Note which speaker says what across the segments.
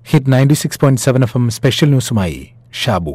Speaker 1: Hit ninety six point seven F M special ന്യൂസുമായി ഷാബു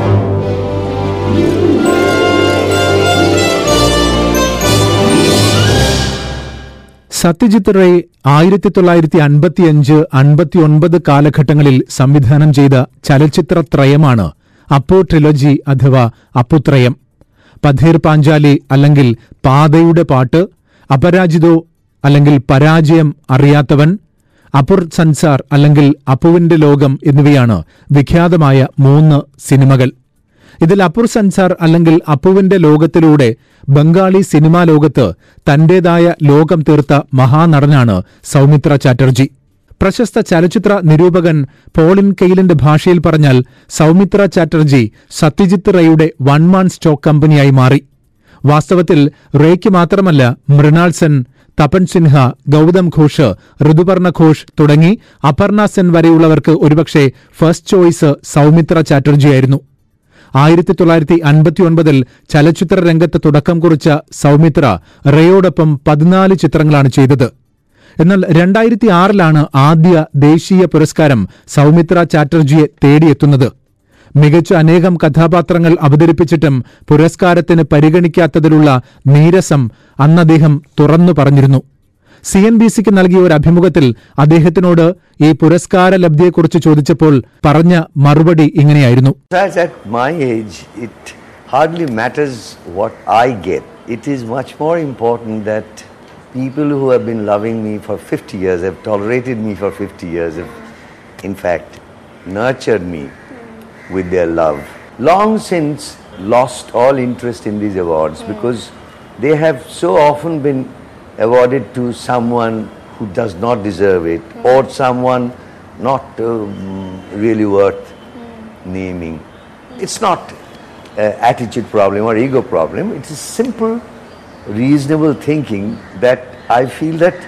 Speaker 1: സത്യജിത്ത് റേ ആയിരത്തി തൊള്ളായിരത്തി അൻപത്തിയഞ്ച് അൻപത്തിയൊൻപത് കാലഘട്ടങ്ങളിൽ സംവിധാനം ചെയ്ത ചലച്ചിത്ര ത്രയമാണ് അപ്പോ ട്രിലോജി അഥവാ അപ്പുത്രയം പഥീർ പാഞ്ചാലി അല്ലെങ്കിൽ പാതയുടെ പാട്ട് അപരാജിതോ അല്ലെങ്കിൽ പരാജയം അറിയാത്തവൻ അപുർ സൻസാർ അല്ലെങ്കിൽ അപ്പുവിന്റെ ലോകം എന്നിവയാണ് വിഖ്യാതമായ മൂന്ന് സിനിമകൾ ഇതിൽ അപുർ സൻസാർ അല്ലെങ്കിൽ അപ്പുവിന്റെ ലോകത്തിലൂടെ ബംഗാളി സിനിമാ ലോകത്ത് തന്റേതായ ലോകം തീർത്ത മഹാനടനാണ് സൗമിത്ര ചാറ്റർജി പ്രശസ്ത ചലച്ചിത്ര നിരൂപകൻ പോളിൻ കെയിലിന്റെ ഭാഷയിൽ പറഞ്ഞാൽ സൗമിത്ര ചാറ്റർജി സത്യജിത്ത് റേയുടെ വൺ മാൻ സ്റ്റോക്ക് കമ്പനിയായി മാറി വാസ്തവത്തിൽ റേയ്ക്ക് മാത്രമല്ല മൃണാൾ സെൻ തപൻ സിൻഹ ഗൗതം ഘോഷ് ഋതുപർണ ഘോഷ് തുടങ്ങി അപർണ സെൻ വരെയുള്ളവർക്ക് ഒരുപക്ഷെ ഫസ്റ്റ് ചോയ്സ് സൗമിത്ര ചാറ്റർജിയായിരുന്നു ആയിരത്തി തൊള്ളായിരത്തി അൻപത്തിയൊൻപതിൽ ചലച്ചിത്ര രംഗത്ത് തുടക്കം കുറിച്ച സൗമിത്ര റേയോടൊപ്പം പതിനാല് ചിത്രങ്ങളാണ് ചെയ്തത് എന്നാൽ രണ്ടായിരത്തി ആറിലാണ് ആദ്യ ദേശീയ പുരസ്കാരം സൗമിത്ര ചാറ്റർജിയെ തേടിയെത്തുന്നത് മികച്ച അനേകം കഥാപാത്രങ്ങൾ അവതരിപ്പിച്ചിട്ടും പുരസ്കാരത്തിന് പരിഗണിക്കാത്തതിലുള്ള നീരസം അന്ന് അദ്ദേഹം തുറന്നു പറഞ്ഞിരുന്നു സി എൻ ബി സിക്ക് നൽകിയ ഒരു അഭിമുഖത്തിൽ അദ്ദേഹത്തിനോട് ഈ പുരസ്കാര ലബ്ധിയെക്കുറിച്ച് ചോദിച്ചപ്പോൾ പറഞ്ഞ മറുപടി ഇങ്ങനെയായിരുന്നു
Speaker 2: As at my age, it hardly matters what I get. It is much more important that people who have been loving me for 50 years, have tolerated me for 50 years, have in fact nurtured me with their love, long since lost all interest in these awards because they have so often been awarded to someone who does not deserve it or someone not um, really worth naming. It's not an attitude problem or ego problem. It's a simple, reasonable thinking that I feel that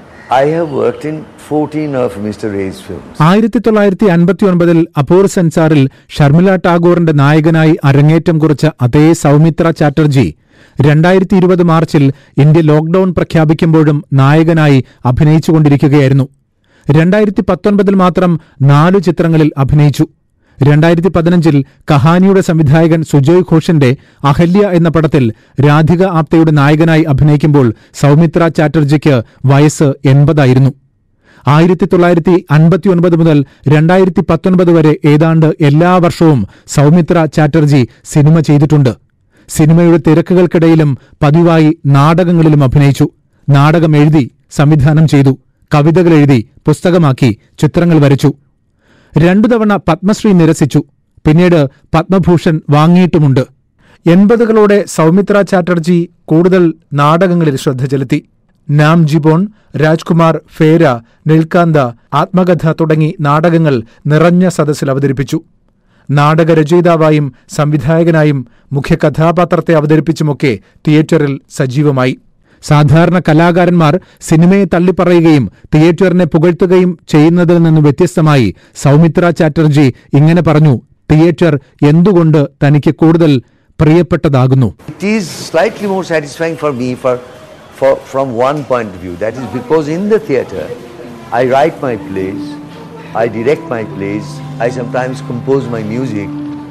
Speaker 2: I have worked in 14 of Mr. Ray's films.
Speaker 1: ആയിരത്തി തൊള്ളായിരത്തി അൻപത്തിയൊൻപതിൽ അപൂർ സെൻസാറിൽ ഷർമിള ടാഗോറിന്റെ നായകനായി അരങ്ങേറ്റം കുറിച്ച അതേ സൗമിത്ര ചാറ്റർജി രണ്ടായിരത്തി ഇരുപത് മാർച്ചിൽ ഇന്ത്യ ലോക്ഡൌൺ പ്രഖ്യാപിക്കുമ്പോഴും നായകനായി അഭിനയിച്ചുകൊണ്ടിരിക്കുകയായിരുന്നു രണ്ടായിരത്തി പത്തൊൻപതിൽ മാത്രം നാലു ചിത്രങ്ങളിൽ അഭിനയിച്ചു രണ്ടായിരത്തി പതിനഞ്ചിൽ കഹാനിയുടെ സംവിധായകൻ സുജോയ് ഘോഷിന്റെ അഹല്യ എന്ന പടത്തിൽ രാധിക ആപ്തയുടെ നായകനായി അഭിനയിക്കുമ്പോൾ സൗമിത്ര ചാറ്റർജിക്ക് വയസ്സ് എൺപതായിരുന്നു ആയിരത്തി തൊള്ളായിരത്തി അൻപത്തിയൊൻപത് മുതൽ രണ്ടായിരത്തി പത്തൊൻപത് വരെ ഏതാണ്ട് എല്ലാ വർഷവും സൗമിത്ര ചാറ്റർജി സിനിമ ചെയ്തിട്ടുണ്ട് സിനിമയുടെ തിരക്കുകൾക്കിടയിലും പതിവായി നാടകങ്ങളിലും അഭിനയിച്ചു നാടകം എഴുതി സംവിധാനം ചെയ്തു കവിതകൾ എഴുതി പുസ്തകമാക്കി ചിത്രങ്ങൾ വരച്ചു രണ്ടു തവണ പത്മശ്രീ നിരസിച്ചു പിന്നീട് പത്മഭൂഷൺ വാങ്ങിയിട്ടുമുണ്ട് എൺപതുകളോടെ സൗമിത്ര ചാറ്റർജി കൂടുതൽ നാടകങ്ങളിൽ ശ്രദ്ധ ചെലുത്തി നാം ജിബോൺ രാജ്കുമാർ ഫേര നിൽക്കാന്ത ആത്മകഥ തുടങ്ങി നാടകങ്ങൾ നിറഞ്ഞ സദസ്സിൽ അവതരിപ്പിച്ചു നാടകരചയിതാവായും സംവിധായകനായും മുഖ്യ കഥാപാത്രത്തെ അവതരിപ്പിച്ചുമൊക്കെ തിയേറ്ററിൽ സജീവമായി സാധാരണ കലാകാരന്മാർ സിനിമയെ തള്ളിപ്പറയുകയും തിയേറ്ററിനെ പുകഴ്ത്തുകയും ചെയ്യുന്നതിൽ നിന്ന് വ്യത്യസ്തമായി സൗമിത്ര ചാറ്റർജി ഇങ്ങനെ പറഞ്ഞു തിയേറ്റർ എന്തുകൊണ്ട് തനിക്ക് കൂടുതൽ പ്രിയപ്പെട്ടതാകുന്നു
Speaker 2: It is slightly more satisfying for me for, for, from one point of view. That is because in the theatre, I write my plays, I direct my plays, I sometimes compose my music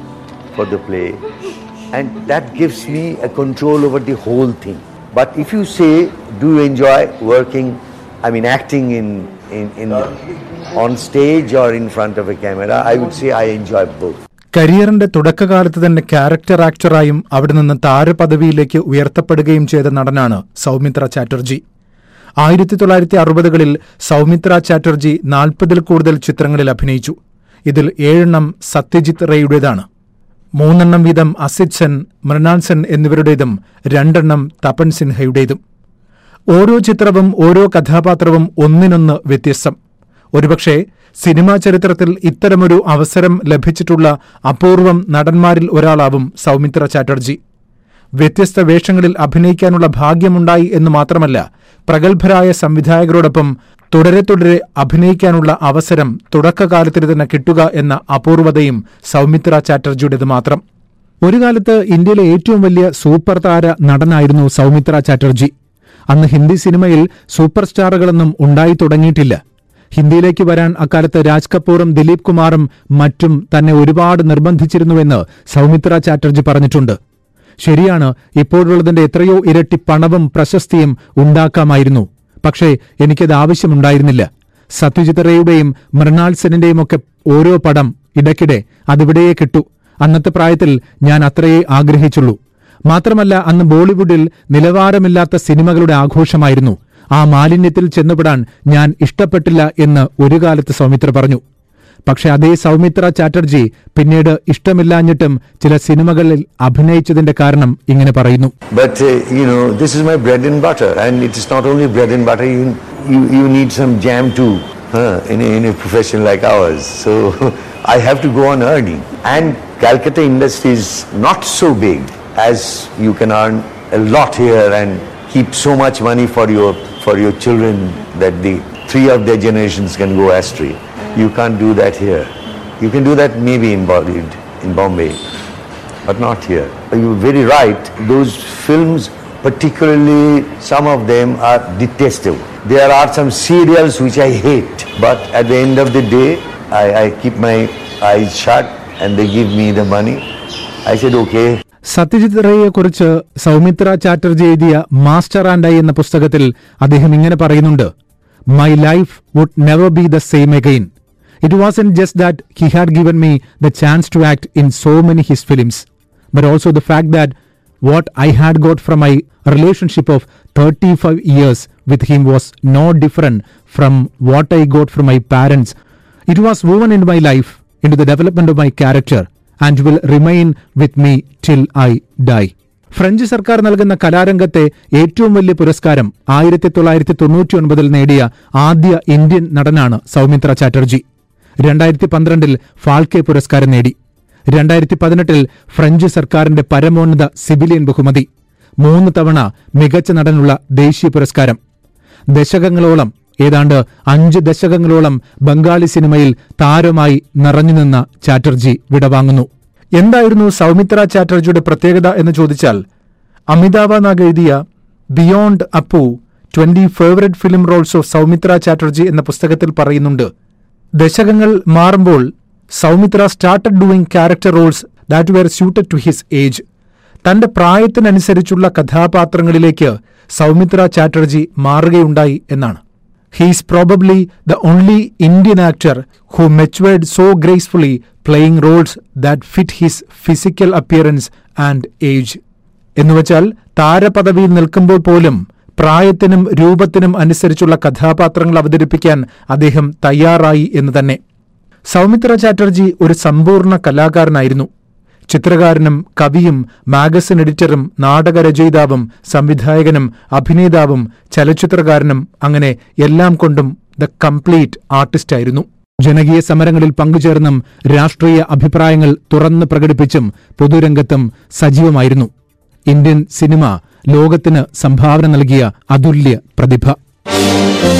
Speaker 2: for the play, and that gives me a control over the whole thing. But if you say, do you enjoy working, I mean acting in, in, in on stage or in front of a camera, I would say I enjoy both.
Speaker 1: കരിയറിന്റെ തുടക്കകാലത്ത് തന്നെ character ആക്ടറായും അവിടെ നിന്ന് താരപദവിയിലേക്ക് ഉയർത്തപ്പെടുകയും ചെയ്ത നടനാണ് സൗമിത്ര ചാറ്റർജി ആയിരത്തി തൊള്ളായിരത്തി അറുപതുകളിൽ സൗമിത്ര ചാറ്റർജി നാൽപ്പതിൽ കൂടുതൽ ചിത്രങ്ങളിൽ അഭിനയിച്ചു ഇതിൽ ഏഴെണ്ണം സത്യജിത്ത് റേയുടേതാണ് മൂന്നെണ്ണം വീതം അസിത് സെൻ മൃണാൾ സെൻ എന്നിവരുടേതും രണ്ടെണ്ണം തപൻ സിൻഹയുടേതും ഓരോ ചിത്രവും ഓരോ കഥാപാത്രവും ഒന്നിനൊന്ന് വ്യത്യസ്തം ഒരുപക്ഷെ സിനിമാ ചരിത്രത്തിൽ ഇത്തരമൊരു അവസരം ലഭിച്ചിട്ടുള്ള അപൂർവം നടന്മാരിൽ ഒരാളാവും സൗമിത്ര ചാറ്റർജി വ്യത്യസ്ത വേഷങ്ങളിൽ അഭിനയിക്കാനുള്ള ഭാഗ്യമുണ്ടായി എന്ന് മാത്രമല്ല പ്രഗത്ഭരായ സംവിധായകരോടൊപ്പം തുടരെ തുടരെ അഭിനയിക്കാനുള്ള അവസരം തുടക്കകാലത്തിന് തന്നെ കിട്ടുക എന്ന അപൂർവതയും സൗമിത്ര ചാറ്റർജിയുടേത് മാത്രം ഒരു കാലത്ത് ഇന്ത്യയിലെ ഏറ്റവും വലിയ സൂപ്പർ താര നടനായിരുന്നു സൗമിത്ര ചാറ്റർജി അന്ന് ഹിന്ദി സിനിമയിൽ സൂപ്പർ സ്റ്റാറുകളൊന്നും ഉണ്ടായി തുടങ്ങിയിട്ടില്ല ഹിന്ദിയിലേക്ക് വരാൻ അക്കാലത്ത് രാജ് കപൂറും ദിലീപ് കുമാറും മറ്റും തന്നെ ഒരുപാട് നിർബന്ധിച്ചിരുന്നുവെന്ന് സൗമിത്ര ചാറ്റർജി പറഞ്ഞിട്ടുണ്ട് ശരിയാണ് ഇപ്പോഴുള്ളതിന്റെ എത്രയോ ഇരട്ടി പണവും പ്രശസ്തിയും ഉണ്ടാക്കാമായിരുന്നു പക്ഷേ എനിക്കത് ആവശ്യമുണ്ടായിരുന്നില്ല സത്യജിത് റേയുടെയും മൃണാൾ സെനിന്റെയും ഒക്കെ ഓരോ പടം ഇടയ്ക്കിടെ അതിവിടെയേ കിട്ടു അന്നത്തെ പ്രായത്തിൽ ഞാൻ അത്രയേ ആഗ്രഹിച്ചുള്ളൂ മാത്രമല്ല അന്ന് ബോളിവുഡിൽ നിലവാരമില്ലാത്ത സിനിമകളുടെ ആഘോഷമായിരുന്നു ആ മാലിന്യത്തിൽ ചെന്നുപെടാൻ ഞാൻ ഇഷ്ടപ്പെട്ടില്ല എന്ന് ഒരു കാലത്ത് സൗമിത്ര പറഞ്ഞു പക്ഷെ അതേ സൗമിത്ര ചാറ്റർജി പിന്നീട് ഇഷ്ടമില്ലാഞ്ഞിട്ടും ചില സിനിമകളിൽ അഭിനയിച്ചതിന്റെ കാരണം ഇങ്ങനെ പറയുന്നു
Speaker 2: But uh, you know, this is my bread and butter, and it is not only bread and butter. You you, you need some jam too huh, in, a, in a profession like ours. So I have to go on earning. And Calcutta industry is not so big as you can earn a lot here and keep so much money for your for your children that the three of their generations can go astray. You can't do that here. You can do that maybe in Bollywood, in Bombay but not here. You're very right. Those films, particularly some of them, are detestable. There are some serials which I hate, but at the end of the day, I, I keep my eyes shut and they give me the money. I said, okay,
Speaker 1: Satyajit റേയെക്കുറിച്ച് Soumitra Chatterjee എഴുതിയ master and I എന്ന പുസ്തകത്തിൽ അദ്ദേഹം ഇങ്ങനെ പറയുന്നുണ്ട് my life would never be the same again it was in just that he had given me the chance to act in so many his films but also the fact that what I had got from my relationship of 35 years with him was no different from what I got from my parents. It was woven into my life, into the development of my character, and will remain with me till I die. French സർക്കാർ നൽകുന്ന കലാരംഗത്തെ ഏറ്റവും വലിയ പുരസ്കാരം ആയിരത്തി തൊള്ളായിരത്തി തൊണ്ണൂറ്റി ഒൻപതിൽ നേടിയ ആദ്യ ഇന്ത്യൻ നടനാണ് സൗമിത്ര ചാറ്റർജി രണ്ടായിരത്തി പന്ത്രണ്ടിൽ ഫാൽക്കെ പുരസ്കാരം നേടി രണ്ടായിരത്തി പതിനെട്ടിൽ ഫ്രഞ്ച് സർക്കാരിന്റെ പരമോന്നത സിവിലിയൻ ബഹുമതി മൂന്ന് തവണ മികച്ച നടനുള്ള ദേശീയ പുരസ്കാരം ദശകങ്ങളോളം ഏതാണ്ട് അഞ്ച് ദശകങ്ങളോളം ബംഗാളി സിനിമയിൽ താരമായി നിറഞ്ഞുനിന്ന ചാറ്റർജി വിടവാങ്ങുന്നു എന്തായിരുന്നു സൗമിത്ര ചാറ്റർജിയുടെ പ്രത്യേകത എന്ന് ചോദിച്ചാൽ അമിതാഭ നാഗ് എഴുതിയ beyond Apu twenty favourite film roles of Soumitra Chatterjee എന്ന പുസ്തകത്തിൽ പറയുന്നുണ്ട് ദശകങ്ങൾ മാറുമ്പോൾ Soumitra started doing character roles that were suited to his age തന്റെ പ്രായത്തിനനുസരിച്ചുള്ള കഥാപാത്രങ്ങളിലേക്ക് സൗമിത്ര ചാറ്റർജി മാറുകയുണ്ടായി എന്നാണ് he's probably the only Indian actor who matured so gracefully playing roles that fit his physical appearance and age എന്നുവച്ചാൽ താരപദവിയിൽ നിൽക്കുമ്പോൾ പോലും പ്രായത്തിനും രൂപത്തിനും അനുസരിച്ചുള്ള കഥാപാത്രങ്ങൾ അവതരിപ്പിക്കാൻ അദ്ദേഹം തയ്യാറായി എന്ന് തന്നെ സൗമിത്ര ചാറ്റർജി ഒരു സമ്പൂർണ്ണ കലാകാരനായിരുന്നു ചിത്രകാരനും കവിയും മാഗസിൻ എഡിറ്ററും നാടകരചയിതാവും സംവിധായകനും അഭിനേതാവും ചലച്ചിത്രകാരനും അങ്ങനെ എല്ലാം കൊണ്ടും ദ കംപ്ലീറ്റ് ആർട്ടിസ്റ്റായിരുന്നു ജനകീയ സമരങ്ങളിൽ പങ്കുചേർന്നും രാഷ്ട്രീയ അഭിപ്രായങ്ങൾ തുറന്ന് പ്രകടിപ്പിച്ചും പൊതുരംഗത്തും സജീവമായിരുന്നു ഇന്ത്യൻ സിനിമ ലോകത്തിന് സംഭാവന നൽകിയ അതുല്യ പ്രതിഭ